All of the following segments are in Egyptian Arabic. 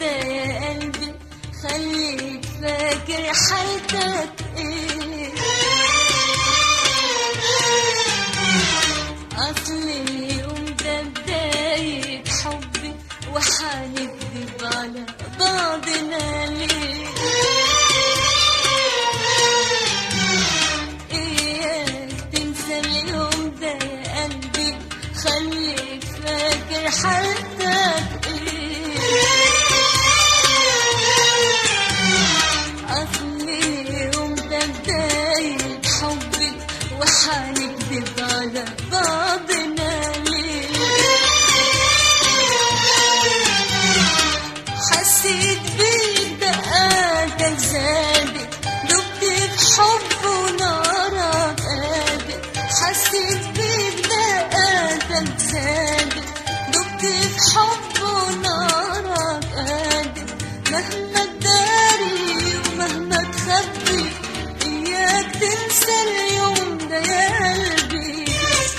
ده يا قلبي خليك فاكر حالتك ايه اصل اليوم ده بداية حبي وحنكذب على بعضنا ليه إياك تنسى اليوم ده يا قلبي خليك فاكر حالتك إيه أصل اليوم ده بداية حبي وحنكذب على بعضنا ليه حسيت بيك دقاتك زادت دبت في حب ونارك قادت حسيت بيك دقاتك زادت دبت في حب ونارك قادت مهما تداري ومهما تخبي إياك تنسى اليوم ده يا قلبي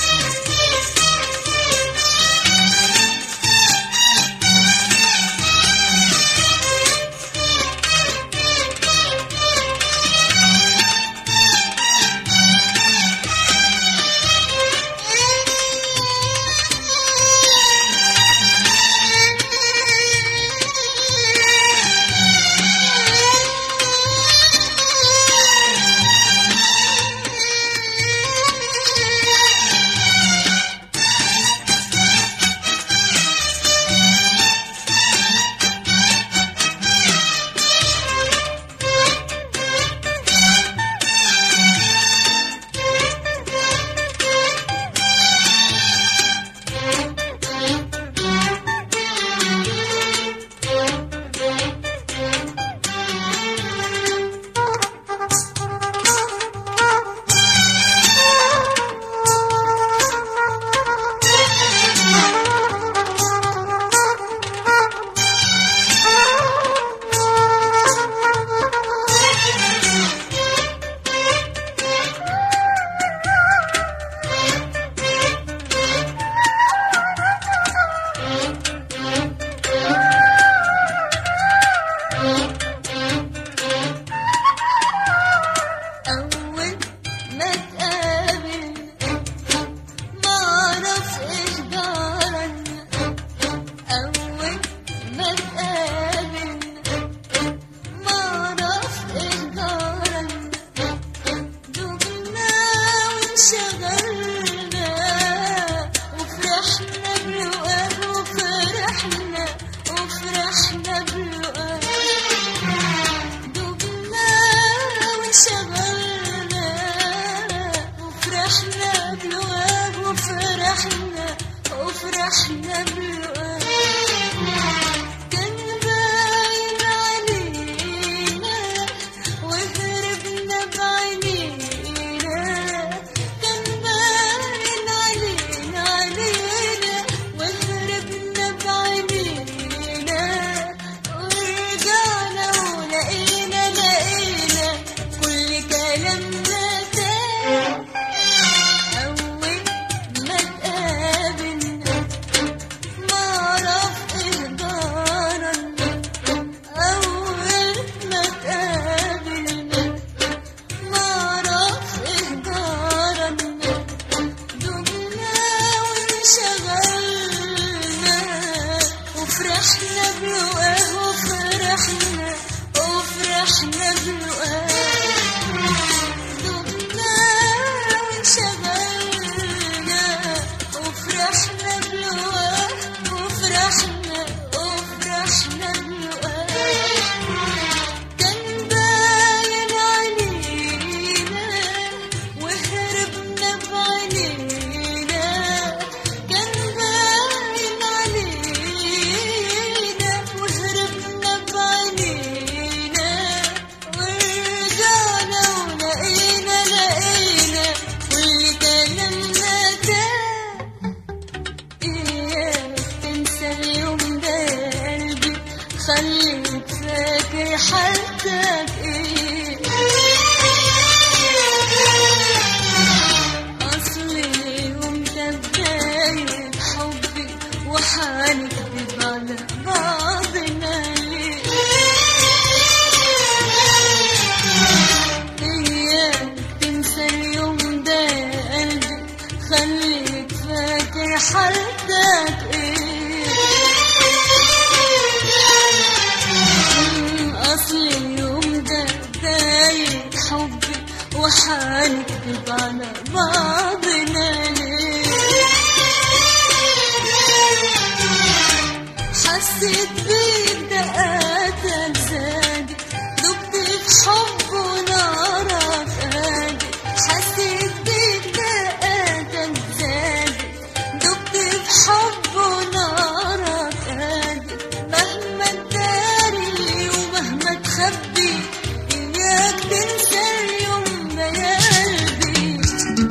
أول ما تقابل ما أعرف إيش جرالنا أول ما تقابل ما أعرف إيش جرالنا دقنا وانشغلنا وفرحنا بلقاه وفرحنا وفرحنا بلقاه دقنا وانشغلنا وفرحنا بلقاه وفرحنا وفرحنا بلقاه كان باين علينا وهربنا بعينينا كان باين علينا علينا وهربنا بعينينا ورجعنا ولقينا لقينا كل كلامنا تاه أول ما تقابلنا ما أعرف إيه جرالنا أول ما تقابلنا ما أعرف إيه جرالنا دمنا وانشغلنا وفرحنا بلقاه وفرحنا وفرحنا بلقاه دمنا وانشغلنا وفرحنا بلقاه وفرحنا وفرحنا بلقاه كان باين علينا وهربنا بعينينا كان باين علينا وهربنا بعينينا ورجعنا ولقينا لقينا كل كلامنا تاه إياك تنسى اليوم ده يا قلبي خليك فاكر حالتك إيه أصل اليوم ده بداية حبي وحنكذب على بعضنا ليه على بعضنا ليه حسيت بيك دقاتك زادت دبت في حب ونارك هادت حسيت بيك دقاتك زادت دبت في حب ونارك هادت مهما تداري ومهما تخبي إياك تنسى اليوم ده يا قلبي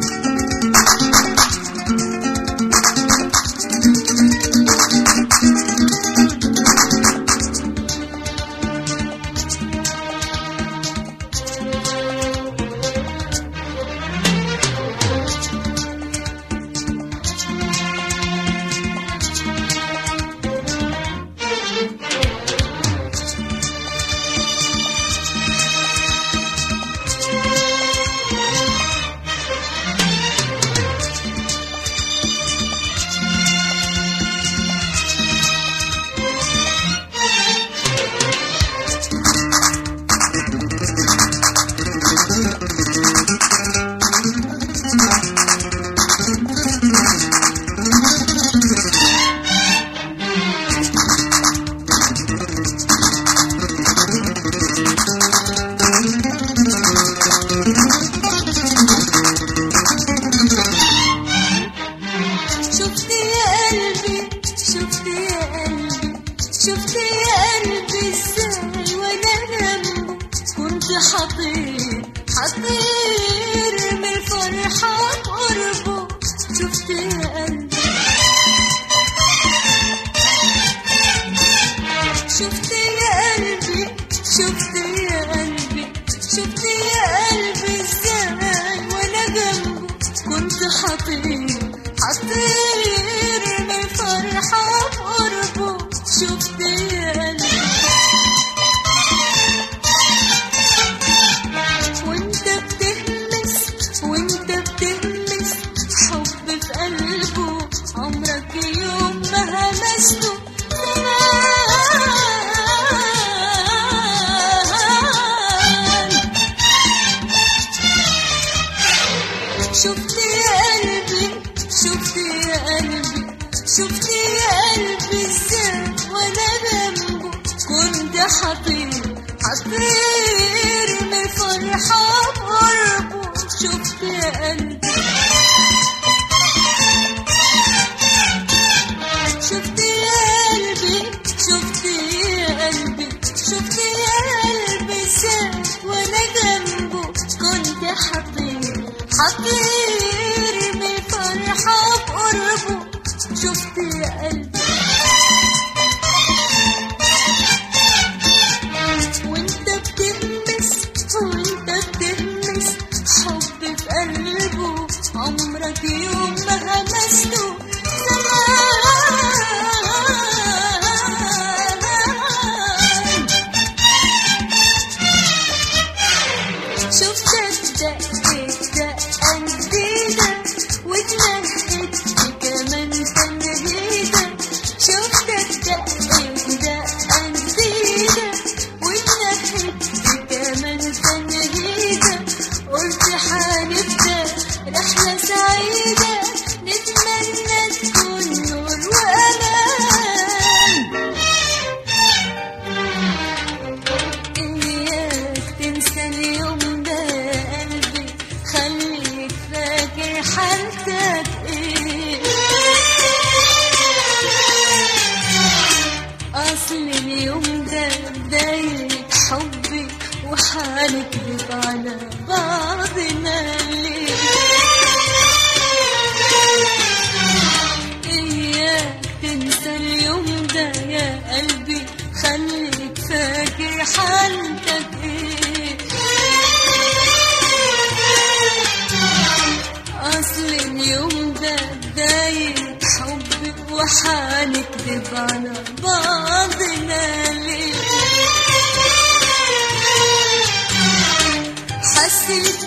شفت يا قلبي شفت يا قلبي شفت يا قلبي ازاي وانا جنبه كنت حطير حطير من الفرحة قربه شفت يا قلبي شفت يا قلبي شفت يا قلبي شفت يا قلبي ازاي وانا جنبه كنت حطير حطير من الفرحة قربه شفت يا قلبي وانت بتهمس وانت بتهمس حب في قلبه عمرك يوم ما همسته زمان شفت يا قلبي شفت يا قلبي شفت يا قلبي ازاي وانا جنبه كنت حطير حطير من الفرحة بقربه شفت يا قلبي شفت يا قلبي شفت يا قلبي شفت يا قلبي ازاي وانا جنبه كنت حطير حطير من الفرحة بقربه شفت يا قلبي وانت بتهمس وانت بتهمس حب في قلبه عمرك يوم ما همسته زمان شفتك دقت دقة جديدة واتنهدت كمان تنهيدة شفتك دقت دقة جديدة واتنهدت كمان تنهيدة قلت حنبدأ رحلة سعيدة نتمنى تكون نور وأمان إياك تنسى اليوم ده قلبي خليك فاكر حالتك إيه أصل اليوم ده بداية حبي وحنكذب على بعضنا ليه إياك تنسى اليوم ده يا قلبي خليك فاكر حالتك إيه أصل اليوم ده بداية حب وحنكذب على بعضنا ليه حسيت